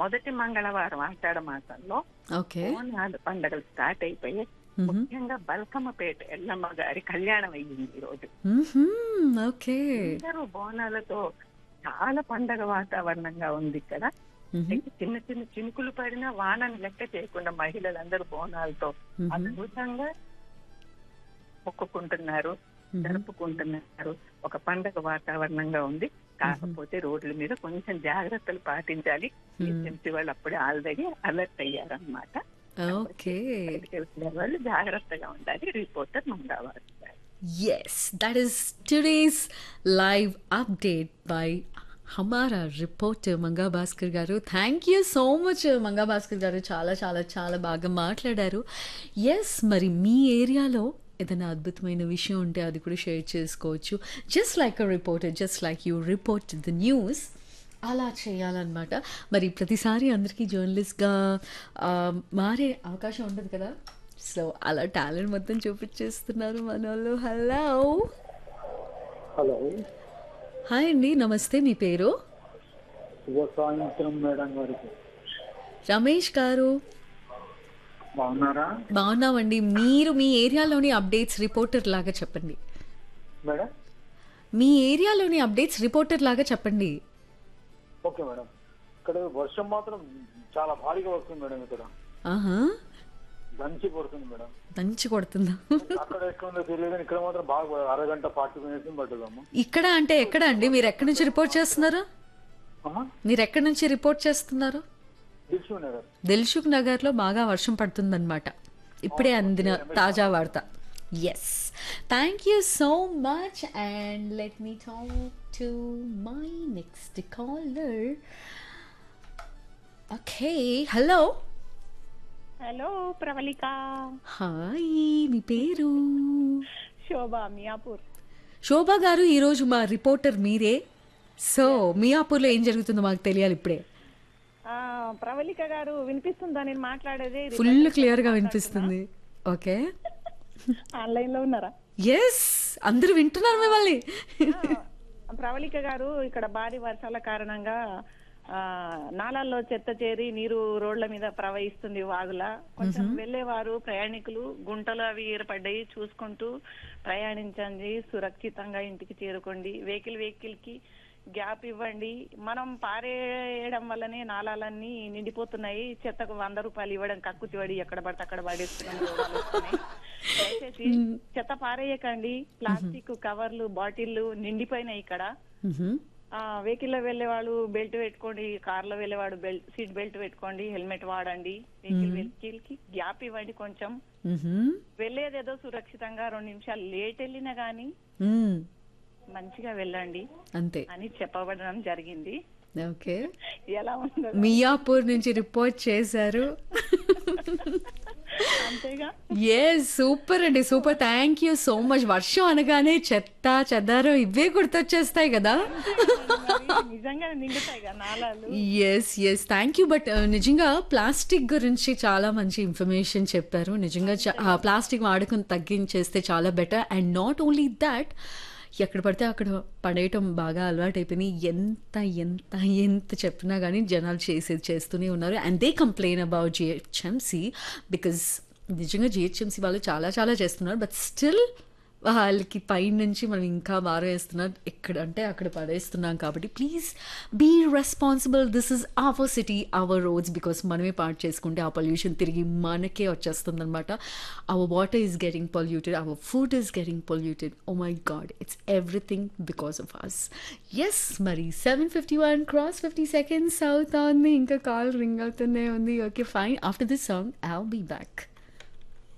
మొదటి మంగళవారం ఆషాఢ మాసంలో ఓకే బోనాలు పండగలు స్టార్ట్ అయిపోయి ముఖ్యంగా బల్కమ్మపేట ఎల్లమ్మ గారి కళ్యాణం అయ్యింది ఈ రోజు మ్మ్హ్మ్. ఓకే అందరూ బోనాలతో చాలా పండగ వాతావరణంగా ఉంది ఇక్కడ మ్మ్హ్మ్. అయితే చిన్న చిన్న చినుకులు పడినా వానని లెక్క చేయకుండా మహిళలందరూ బోనాలతో మ్మ్హ్మ్. అద్భుతంగా మొక్కుకుంటున్నారు మ్మ్హ్మ్. జరుపుకుంటున్నారు ఒక పండగ వాతావరణంగా ఉంది కాకపోతే రోడ్ల మీద కొంచెం జాగ్రత్తలు పాటించాలి ఏజెన్సీ వాళ్ళు అప్పుడే ఆల్రెడీ అలర్ట్ అయ్యారన్నమాట ఓకే బయటికి వెళ్ళే వాళ్ళు జాగ్రత్తగా ఉండాలి రిపోర్టర్ మంగళవారం Yes, that is today's live update by హమారా reporter Manga Bhaskar garu thank you so much Manga Bhaskar garu చాలా చాలా చాలా బాగా మాట్లాడారు ఎస్ మరి మీ ఏరియాలో ఏదైనా అద్భుతమైన విషయం ఉంటే అది కూడా షేర్ చేసుకోవచ్చు just like a reporter just like you report the news అలా చేయాలన్నమాట మరి ప్రతిసారి అందరికీ జర్నలిస్ట్గా ఆ, మారే అవకాశం ఉండదు కదా సో అలా టాలెంట్ మొత్తం చూపించేస్తున్నారు మన వాళ్ళు హలో హలో హాయ్ అండి నమస్తే మీ పేరు శుభ సాయంత్రం మేడం గారికి రమేష్ గారు బాగున్నారా బాగున్నామండి మీరు మీ ఏరియాలోని అప్డేట్స్ రిపోర్టర్ లాగా చెప్పండి మేడం మీ ఏరియాలోని అప్డేట్స్ రిపోర్టర్ లాగా చెప్పండి ఓకే మేడం ఇక్కడ వర్షం మాత్రం చాలా భారీగా వస్తుంది మేడం ఇక్కడ ఆహా దంచి పడుతుంది మేడం దంచి కొడుతుందా అక్కడ ఎక్కడ ఉందో తెలియదు కానీ ఇక్కడ మాత్రం బాగా పడ- అరగంట ఫార్టీ మినిట్స్ పట్టుదమ్మ ఇక్కడ అంటే ఎక్కడ అండి మీరు ఎక్కడి నుంచి రిపోర్ట్ చేస్తున్నారు మీరు ఎక్కడి నుంచి రిపోర్ట్ చేస్తున్నారు దిల్సు నగర్ దిల్సుఖ్ నగర్లో బాగా వర్షం పడుతుందన్నమాట ఇప్పుడే అందిన తాజా వార్త yes thank you so much and let me talk to my next caller okay hello hello Pravalika hi మీ పేరు శోభ మియాపూర్ శోభా గారు ఈరోజు మా రిపోర్టర్ మీరే సో మియాపూర్లో ఏం జరుగుతుందో మాకు తెలియాలి ఇప్పుడే ఆ, ప్రవళిక గారు వినిపిస్తుందా నేను మాట్లాడేది ఫుల్ క్లియర్గా వినిపిస్తుంది ఓకే ఆన్లైన్ లో ఉన్నారా ఎస్ అందరూ వింటున్నారు మిమ్మల్ని ఆ, ప్రవళిక గారు ఇక్కడ భారీ వర్షాల కారణంగా ఆ నాలాల్లో చెత్త చేరి నీరు రోడ్ల మీద ప్రవహిస్తుంది వాగుల కొంచెం వెళ్ళేవారు ప్రయాణికులు గుంటలు అవి ఏర్పడ్డాయి చూసుకుంటూ ప్రయాణించండి సురక్షితంగా ఇంటికి చేరుకోండి వెహికల్ వెహికల్ కి గ్యాప్ ఇవ్వండి మనం పారేయడం వల్లనే నాలాలన్నీ నిండిపోతున్నాయి చెత్తకు వంద రూపాయలు ఇవ్వడం కక్కుతి పడి ఎక్కడ పడితే అక్కడ పడేస్తున్నాం రోగాలు వస్తున్నాయి. దయచేసి చెత్త పారేయకండి ప్లాస్టిక్ కవర్లు బాటిల్లు నిండిపోయినాయి ఇక్కడ మ్హూ. ఆ వెహికల్ లో వెళ్లే వాళ్ళు బెల్ట్ పెట్టుకోండి కార్ లో వెళ్లే వాడు బెల్ట్ సీట్ బెల్ట్ పెట్టుకోండి హెల్మెట్ వాడండి వెహికల్ వెహికల్ కి గ్యాప్ ఇవ్వండి కొంచెం మ్హూ. వెళ్లేదేదో సురక్షితంగా రెండు నిమిషాలు లేట్ వెళ్ళినా గానీ మ్మ్. మంచిగా వెళ్ళండి అంతే అని చెప్పబడడం జరిగింది ఓకే ఎలా ఉందో మియాపూర్ నుంచి రిపోర్ట్ చేశారు అంతేగా ఏ సూపర్ అండి super thank you so much వర్షం అనగానే చెత్త చెదారం ఇవే గుర్తొచ్చేస్తాయి కదా మరి నిజంగా నిండుతాయి కదా నాలాలు yes yes thank you but నిజంగా ప్లాస్టిక్ గురించి చాలా మంచి ఇన్ఫర్మేషన్ చెప్పారు నిజంగా చా- ఆ, ప్లాస్టిక్ వాడకం తగ్గించేస్తే చాలా better and not only that ఎక్కడ పడితే అక్కడ పడేయటం బాగా అలవాటు అయిపోయింది ఎంత ఎంత ఎంత చెప్పినా కానీ జనాలు చేసేది చేస్తూనే ఉన్నారు and they complain about GHMC because నిజంగా జిహెచ్ఎంసీ వాళ్ళు చాలా చాలా చేస్తున్నారు బట్ స్టిల్ వాళ్ళకి పైనుంచి మనం ఇంకా భారం వేస్తున్నాం ఎక్కడ అంటే అక్కడ పడేస్తున్నాం కాబట్టి please be responsible this is our city our roads because మనమే పార్ట్ చేసుకుంటే ఆ పొల్యూషన్ తిరిగి మనకే వచ్చేస్తుంది అనమాట our water is getting polluted our food is getting polluted oh my God it's everything because of us yes మరి seven fifty one cross fifty seconds అవుతా ఉంది ఇంకా కాల్ రింగ్ అవుతూనే ఉంది okay fine after this song I be back